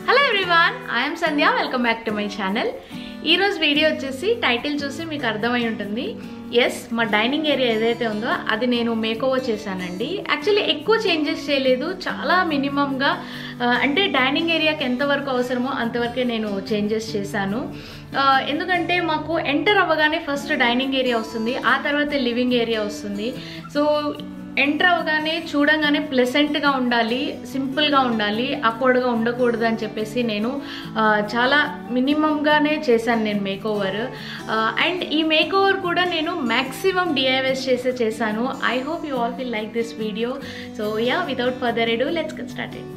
hello everyone I'm Sandhya welcome back to my channel ఈరోజు video వచ్చేసి title చూసి మీకు అర్థమై ఉంటుంది ఎస్ మా డైనింగ్ ఏరియా ఏదైతే ఉందో అది నేను మేకోవర్ చేశానండి యాక్చువల్లీ ఎక్కువ చేంజెస్ చేయలేదు చాలా మినిమంగా అంటే డైనింగ్ ఏరియాకి ఎంతవరకు అవసరమో అంతవరకే నేను చేంజెస్ చేశాను ఆ, ఎందుకంటే మాకు ఎంటర్ అవ్వగానే ఫస్ట్ డైనింగ్ ఏరియా వస్తుంది ఆ తర్వాత లివింగ్ ఏరియా వస్తుంది సో ఎంటర్ అవ్వగానే చూడంగానే ప్లెసెంట్గా ఉండాలి సింపుల్గా ఉండాలి అక్వర్డ్గా ఉండకూడదు అని చెప్పేసి నేను ఆ, చాలా మినిమంగానే చేశాను నేను మేక్ ఓవర్ అండ్ ఈ మేక్ ఓవర్ కూడా నేను మ్యాక్సిమం డిఐవైస్ చేసే చేశాను I hope you all will like this video so yeah without further ado let's get started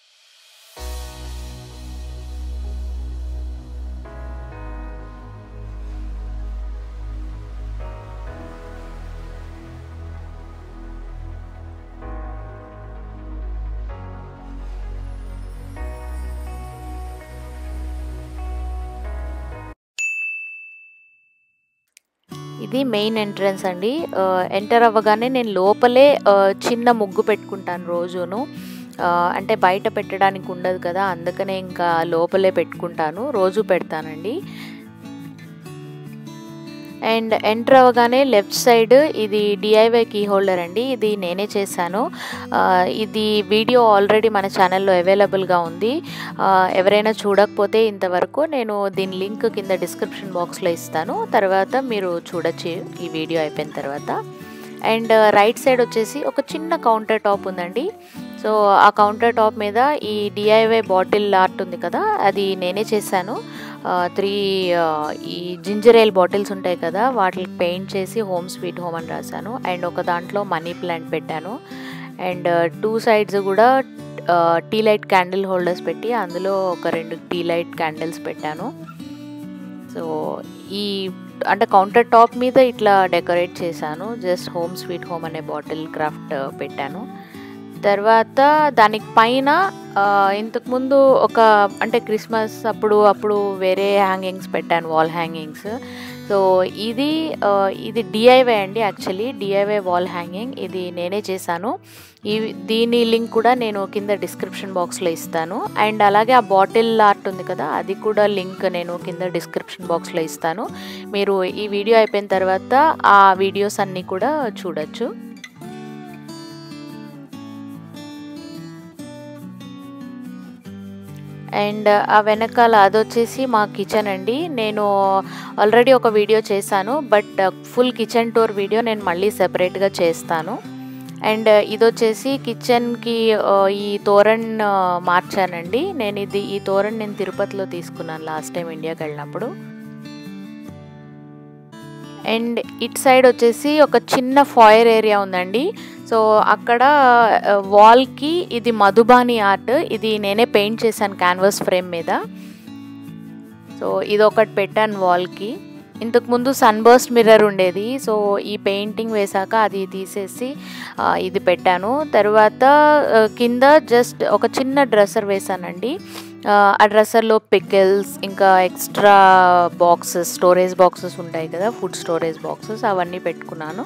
ఇది మెయిన్ ఎంట్రన్స్ అండి ఎంటర్ అవ్వగానే నేను లోపలే ఆ, చిన్న ముగ్గు పెట్టుకుంటాను రోజును ఆ, అంటే బయట పెట్టడానికి ఉండదు కదా అందుకనే ఇంకా లోపలే పెట్టుకుంటాను రోజు పెడతానండి అండ్ ఎంటర్ అవ్వగానే లెఫ్ట్ సైడ్ ఇది డిఐవై కీ హోల్డర్ అండి ఇది నేనే చేశాను ఆ, ఇది వీడియో ఆల్రెడీ మన ఛానల్లో అవైలబుల్గా ఉంది ఆ, ఎవరైనా చూడకపోతే ఇంతవరకు నేను దీని లింక్ కింద డిస్క్రిప్షన్ బాక్స్లో ఇస్తాను తర్వాత మీరు చూడొచ్చు ఈ వీడియో అయిపోయిన తర్వాత అండ్ రైట్ సైడ్ వచ్చేసి ఒక చిన్న కౌంటర్ టాప్ ఉందండి సో ఆ కౌంటర్ టాప్ మీద ఈ డిఐవై బాటిల్ ఆర్ట్ ఉంది కదా అది నేనే చేశాను త్రీ ఈ జింజర్ ఎయిల్ బాటిల్స్ ఉంటాయి కదా వాటికి పెయింట్ చేసి హోమ్ స్వీట్ హోమ్ అని రాశాను అండ్ ఒక దాంట్లో మనీ ప్లాంట్ పెట్టాను అండ్ టూ సైడ్స్ కూడా టీ లైట్ క్యాండిల్ హోల్డర్స్ పెట్టి అందులో ఒక రెండు టీ లైట్ క్యాండిల్స్ పెట్టాను సో ఈ అంటే కౌంటర్ టాప్ మీద ఇట్లా డెకరేట్ చేశాను జస్ట్ హోమ్ స్వీట్ హోమ్ అనే బాటిల్ క్రాఫ్ట్ పెట్టాను తర్వాత దానికి పైన ఆ, ఇంతకుముందు ఒక అంటే క్రిస్మస్ అప్పుడు అప్పుడు వేరే హ్యాంగింగ్స్ పెట్టాను వాల్ హ్యాంగింగ్స్ సో ఇది ఆ, ఇది డిఐవై అండి యాక్చువల్లీ డిఐవై వాల్ హ్యాంగింగ్ ఇది నేనే చేశాను ఈ దీని లింక్ కూడా నేను కింద డిస్క్రిప్షన్ బాక్స్లో ఇస్తాను అండ్ అలాగే ఆ బాటిల్ ఆర్ట్ ఉంది కదా అది కూడా లింక్ నేను కింద డిస్క్రిప్షన్ బాక్స్లో ఇస్తాను మీరు ఈ వీడియో అయిపోయిన తర్వాత ఆ వీడియోస్ అన్నీ కూడా చూడొచ్చు అండ్ ఆ వెనకాల అదొచ్చేసి మా కిచెన్ అండి నేను ఆల్రెడీ ఒక వీడియో చేశాను but full kitchen tour video నేను మళ్ళీ సెపరేట్గా చేస్తాను అండ్ ఇది వచ్చేసి కిచెన్కి ఈ తోరణ్ ఆ, మార్చానండి నేను ఇది ఈ తోరణ్ నేను తిరుపతిలో తీసుకున్నాను లాస్ట్ టైం ఇండియాకి వెళ్ళినప్పుడు అండ్ ఇట్ సైడ్ వచ్చేసి ఒక చిన్న ఫాయర్ ఏరియా ఉందండి సో అక్కడ వాల్కి ఇది మధుబాని ఆర్ట్ ఇది నేనే పెయింట్ చేశాను క్యాన్వాస్ ఫ్రేమ్ మీద సో ఇది ఒకటి పెట్టాను వాల్కి ఇంతకుముందు సన్బర్స్ట్ మిర్రర్ ఉండేది సో ఈ పెయింటింగ్ వేశాక అది తీసేసి ఆ, ఇది పెట్టాను తర్వాత ఆ, కింద జస్ట్ ఒక చిన్న డ్రెస్సర్ వేశానండి ఆ, ఆ డ్రెస్సర్లో పికిల్స్ ఇంకా ఎక్స్ట్రా బాక్సెస్ స్టోరేజ్ బాక్సెస్ ఉంటాయి కదా ఫుడ్ స్టోరేజ్ బాక్సెస్ అవన్నీ పెట్టుకున్నాను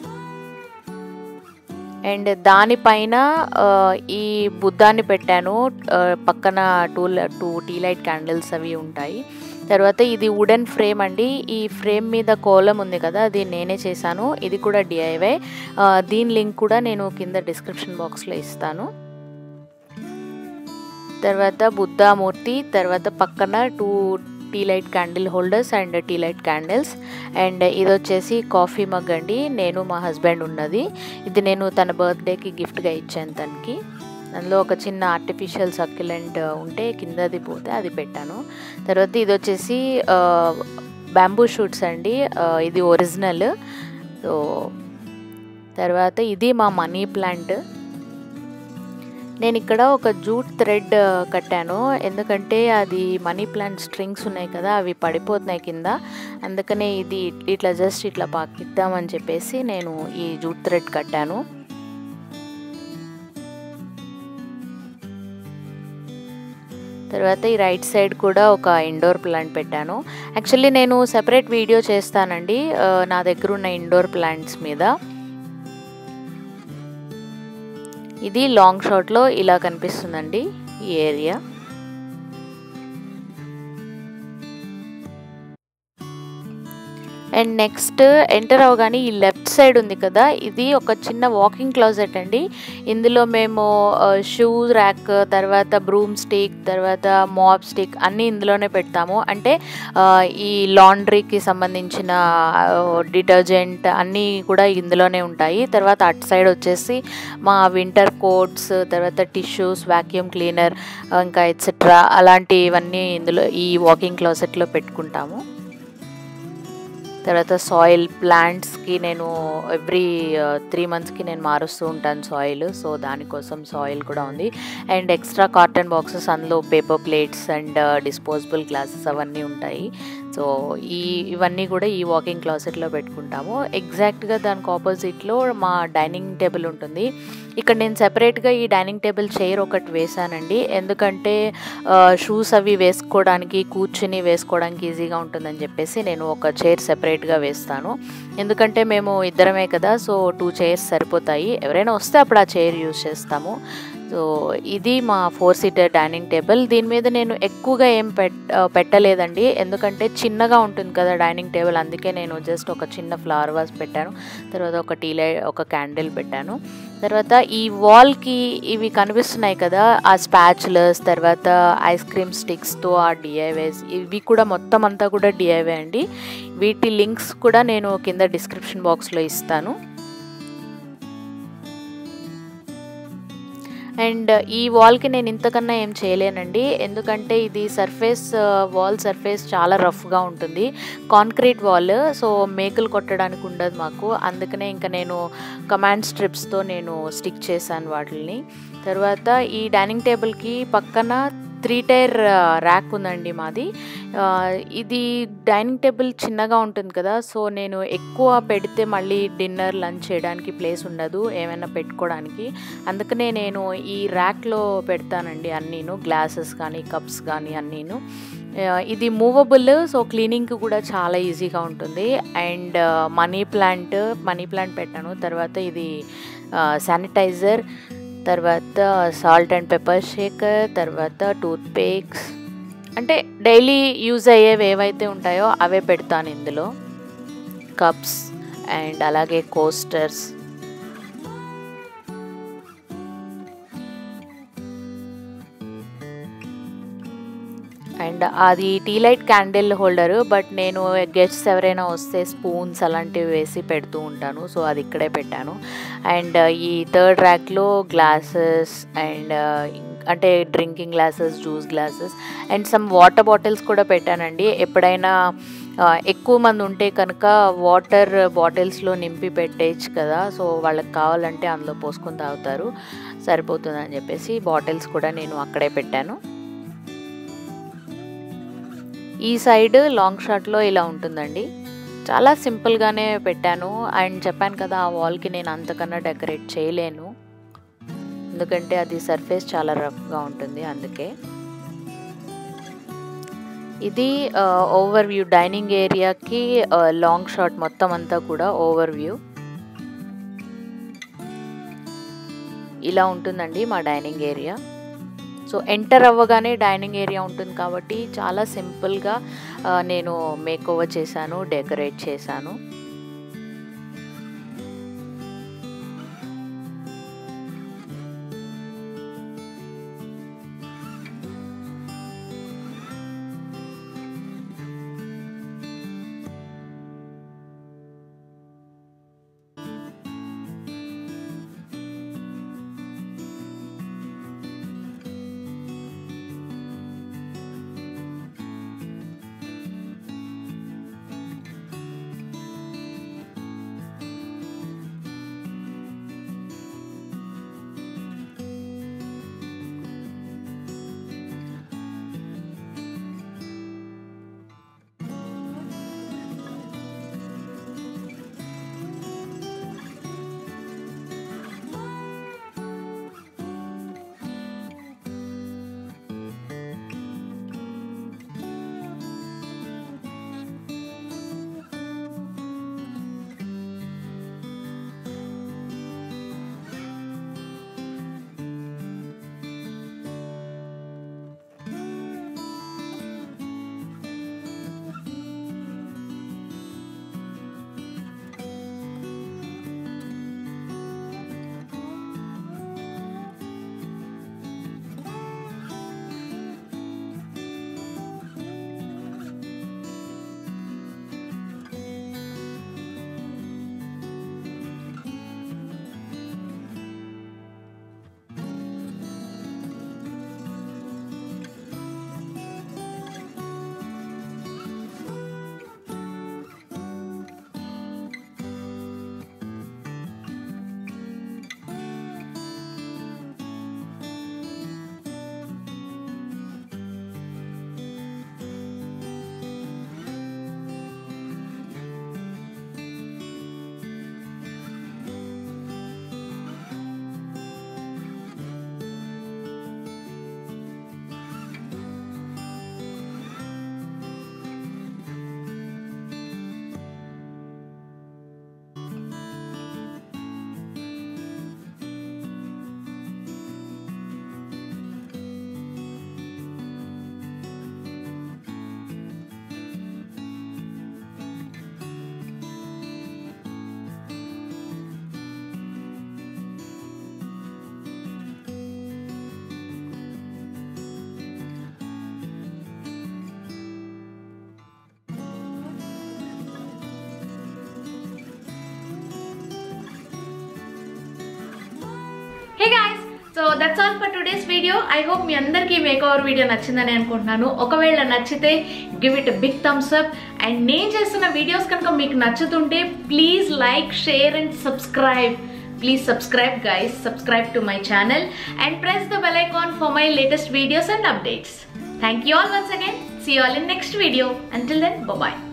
అండ్ దానిపైన ఆ, ఈ బుద్ధాన్ని పెట్టాను ఆ, పక్కన two two tea light candles అవి ఉంటాయి తర్వాత ఇది వుడెన్ ఫ్రేమ్ అండి ఈ ఫ్రేమ్ మీద కోలం ఉంది కదా అది నేనే చేశాను ఇది కూడా డిఐవై దీని లింక్ కూడా నేను కింద డిస్క్రిప్షన్ బాక్స్లో ఇస్తాను తర్వాత బుద్ధామూర్తి తర్వాత పక్కన two tea light candle holders and tea light candles and ఇది వచ్చేసి కాఫీ మగ్ అండి నేను మా హస్బెండ్ ఉన్నది ఇది నేను తన బర్త్డేకి గిఫ్ట్గా ఇచ్చాను తనకి అందులో ఒక చిన్న ఆర్టిఫిషియల్ సక్యులెంట్ ఉంటే కిందది పోతే అది పెట్టాను తర్వాత ఇది వచ్చేసి బ్యాంబూ షూట్స్ అండి ఆ, ఇది ఒరిజినల్ సో తర్వాత ఇది మా మనీ ప్లాంట్ నేను ఇక్కడ ఒక జూట్ థ్రెడ్ కట్టాను ఎందుకంటే అది మనీ ప్లాంట్ స్ట్రింగ్స్ ఉన్నాయి కదా అవి పడిపోతున్నాయి కింద అందుకనే ఇది ఇట్లా జస్ట్ ఇట్లా పాకిద్దామని చెప్పేసి నేను ఈ జూట్ థ్రెడ్ కట్టాను తర్వాత ఈ రైట్ సైడ్ కూడా ఒక ఇండోర్ ప్లాంట్ పెట్టాను యాక్చువల్లీ నేను సెపరేట్ వీడియో చేస్తానండి ఆ, నా దగ్గర ఉన్న ఇండోర్ ప్లాంట్స్ మీద ఇది లాంగ్ షాట్లో ఇలా కనిపిస్తుందండి ఈ ఏరియా అండ్ నెక్స్ట్ ఎంటర్ అవగానే ఈ లెఫ్ట్ సైడ్ ఉంది కదా ఇది ఒక చిన్న వాకింగ్ క్లాజెట్ అండి ఇందులో మేము షూ ర్యాక్ తర్వాత బ్రూమ్ స్టిక్ తర్వాత మాప్ స్టిక్ అన్నీ ఇందులోనే పెడతాము అంటే ఆ, ఈ లాండ్రీకి సంబంధించిన డిటర్జెంట్ అన్నీ కూడా ఇందులోనే ఉంటాయి తర్వాత అటు సైడ్ వచ్చేసి మా వింటర్ కోట్స్ తర్వాత టిష్యూస్ వాక్యూమ్ క్లీనర్ ఇంకా ఎట్సెట్రా అలాంటివన్నీ ఇందులో ఈ వాకింగ్ క్లాసెట్లో పెట్టుకుంటాము తర్వాత సాయిల్ ప్లాంట్స్కి నేను ఎవ్రీ త్రీ మంత్స్కి నేను మారుస్తూ ఉంటాను సాయిల్ సో దానికోసం సాయిల్ కూడా ఉంది అండ్ ఎక్స్ట్రా కాటన్ బాక్సెస్ అందులో paper plates and disposable glasses అవన్నీ ఉంటాయి సో ఈ ఇవన్నీ కూడా ఈ వాకింగ్ క్లాసెట్లో పెట్టుకుంటాము ఎగ్జాక్ట్గా దానికి ఆపోజిట్లో మా డైనింగ్ టేబుల్ ఉంటుంది ఇక్కడ నేను సెపరేట్గా ఈ డైనింగ్ టేబుల్ చైర్ ఒకటి వేసానండి ఎందుకంటే షూస్ అవి వేసుకోవడానికి కూర్చుని వేసుకోవడానికి ఈజీగా ఉంటుందని చెప్పేసి నేను ఒక చైర్ సెపరేట్గా వేస్తాను ఎందుకంటే మేము ఇద్దరమే కదా సో టూ చైర్స్ సరిపోతాయి ఎవరైనా వస్తే అప్పుడు ఆ చైర్ యూజ్ చేస్తాము సో ఇది మా ఫోర్ సీటర్ డైనింగ్ టేబుల్ దీని మీద నేను ఎక్కువగా ఏం పెట్ పెట్టలేదండి ఎందుకంటే చిన్నగా ఉంటుంది కదా డైనింగ్ టేబుల్ అందుకే నేను జస్ట్ ఒక చిన్న ఫ్లవర్ వాస్ పెట్టాను తర్వాత ఒక టీ లై ఒక క్యాండిల్ పెట్టాను తర్వాత ఈ వాల్కి ఇవి కనిపిస్తున్నాయి కదా ఆ స్పాచులర్స్ తర్వాత ఐస్ క్రీమ్ స్టిక్స్తో ఆ డిఐవేస్ ఇవి కూడా మొత్తం అంతా కూడా డిఐవే అండి వీటి లింక్స్ కూడా నేను కింద డిస్క్రిప్షన్ బాక్స్లో ఇస్తాను అండ్ ఈ వాల్కి నేను ఇంతకన్నా ఏం చేయలేనండి ఎందుకంటే ఇది సర్ఫేస్ వాల్ సర్ఫేస్ చాలా రఫ్గా ఉంటుంది కాంక్రీట్ వాల్ సో మేకులు కొట్టడానికి ఉండదు మాకు అందుకనే ఇంకా నేను కమాండ్ స్ట్రిప్స్తో నేను స్టిక్ చేశాను వాటిని తర్వాత ఈ డైనింగ్ టేబుల్కి పక్కన త్రీ టైర్ ర్యాక్ ఉందండి మాది ఆ, ఇది డైనింగ్ టేబుల్ చిన్నగా ఉంటుంది కదా సో నేను ఎక్కువ పెడితే మళ్ళీ డిన్నర్ లంచ్ చేయడానికి ప్లేస్ ఉండదు ఏమైనా పెట్టుకోవడానికి అందుకనే నేను ఈ ర్యాక్లో పెడతానండి అన్నీను గ్లాసెస్ కానీ కప్స్ కానీ అన్నీను ఆ, ఇది మూవబుల్ సో క్లీనింగ్కి కూడా చాలా ఈజీగా ఉంటుంది and money plant money plant పెట్టాను తర్వాత ఇది శానిటైజర్ తర్వాత సాల్ట్ అండ్ పెప్పర్ షేకర్ తర్వాత టూత్ పేక్స్ అంటే డైలీ యూజ్ అయ్యేవి ఏవైతే ఉంటాయో అవే పెడతాను ఇందులో కప్స్ అండ్ అలాగే కోస్టర్స్ అండ్ అది tea light candle holder but నేను గెస్ట్స్ ఎవరైనా వస్తే స్పూన్స్ అలాంటివి వేసి పెడుతూ ఉంటాను సో అది ఇక్కడే పెట్టాను అండ్ ఈ థర్డ్ ర్యాక్లో గ్లాసెస్ అండ్ అంటే drinking glasses juice glasses and some water bottles కూడా పెట్టానండి ఎప్పుడైనా ఆ, ఎక్కువ మంది ఉంటే కనుక వాటర్ బాటిల్స్లో నింపి పెట్టేయచ్చు కదా సో వాళ్ళకి కావాలంటే అందులో పోసుకొని తాగుతారు సరిపోతుందని చెప్పేసి బాటిల్స్ కూడా నేను అక్కడే పెట్టాను ఈ సైడ్ లాంగ్ షాట్లో ఇలా ఉంటుందండి చాలా సింపుల్గానే పెట్టాను అండ్ చెప్పాను కదా ఆ వాల్కి నేను అంతకన్నా డెకరేట్ చేయలేను ఎందుకంటే అది సర్ఫేస్ చాలా రఫ్గా ఉంటుంది అందుకే ఇది ఓవర్ వ్యూ డైనింగ్ ఏరియాకి లాంగ్ షాట్ మొత్తం అంతా కూడా ఓవర్ వ్యూ ఇలా ఉంటుందండి మా డైనింగ్ ఏరియా సో ఎంటర్ అవ్వగానే డైనింగ్ ఏరియా ఉంటుంది కాబట్టి చాలా సింపుల్గా ఆ, నేను మేక్ ఓవర్ చేశాను డెకరేట్ చేశాను that's all for today's video I hope మీ అందరికీ మేక్ ఓవర్ వీడియో నచ్చిందని అనుకుంటున్నాను ఒకవేళ నచ్చితే give it big thumbs up and నేను చేస్తున్న వీడియోస్ కనుక మీకు నచ్చుతుంటే please like share and subscribe please subscribe guys subscribe to my channel and press the bell icon for my latest videos and updates thank you all once again see you all in next video until then bye bye